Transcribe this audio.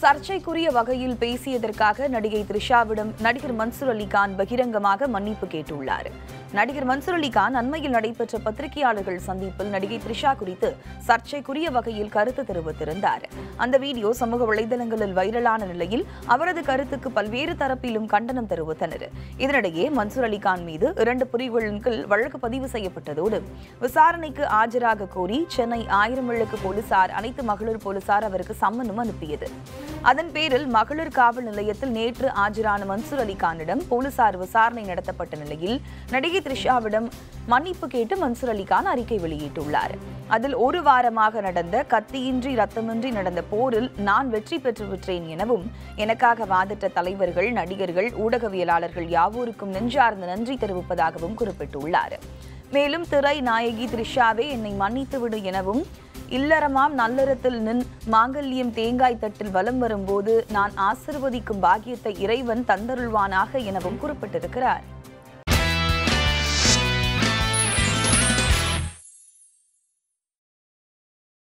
சர்ச்சைக்குரிய வகையில் பேசியதற்காக நடிகை த்ரிஷாவிடம் நடிகர் மன்சூர் அலிகான் பகிரங்கமாக மன்னிப்பு கேட்டுள்ளார் நடிகர் மன்சூர் அலிகான் அண்மையில் நடைபெற்ற பத்திரிகையாளர்கள் சந்திப்பில் நடிகை த்ரிஷா குறித்து சர்ச்சைக்குரிய வகையில் கருத்து தெரிவித்திருந்தார் அந்த வீடியோ சமூக வலைதளங்களில் வைரலான நிலையில் அவரது கருத்துக்கு பல்வேறு தரப்பிலும் கண்டனம் தெரிவித்தனர் இதனிடையே மன்சூர் அலிகான் மீது இரண்டு பிரிவுகளின் கீழ் வழக்கு பதிவு செய்யப்பட்டதோடு விசாரணைக்கு ஆஜராக கோரி சென்னை ஆயிரம் விளக்கு போலீசார் அனைத்து மகளிர் போலீசார் அவருக்கு சம்மனும் அனுப்பியது அதன் பேரில் மகளிர் காவல் நிலையத்தில் நேற்று ஆஜரான மன்சூர் அலிகானிடம் போலீசார் விசாரணை நடத்தப்பட்ட நிலையில் நடிகை த்ரிஷாவிடம் மன்னிப்பு கேட்டு மன்சூர் அலிகான் அறிக்கை வெளியிட்டுள்ளார் அதில் ஒரு வாரமாக நடந்த கத்தியின்றி ரத்தமின்றி நடந்த போரில் நான் வெற்றி பெற்று விட்டேன் எனவும் எனக்காக வாதிட்ட தலைவர்கள் நடிகர்கள் ஊடகவியலாளர்கள் யாவோருக்கும் நெஞ்சார்ந்த நன்றி தெரிவிப்பதாகவும் குறிப்பிட்டுள்ளார் மேலும் திரை நாயகி த்ரிஷாவே என்னை மன்னித்துவிடு எனவும் இல்லறமாம் நல்லறத்தில் நின் மாங்கல்யம் தேங்காய் தட்டில் வலம் வரும்போது நான் ஆசிர்வதிக்கும் பாக்கியத்தை இறைவன் தந்தருள்வானாக எனவும் குறிப்பிட்டிருக்கிறார்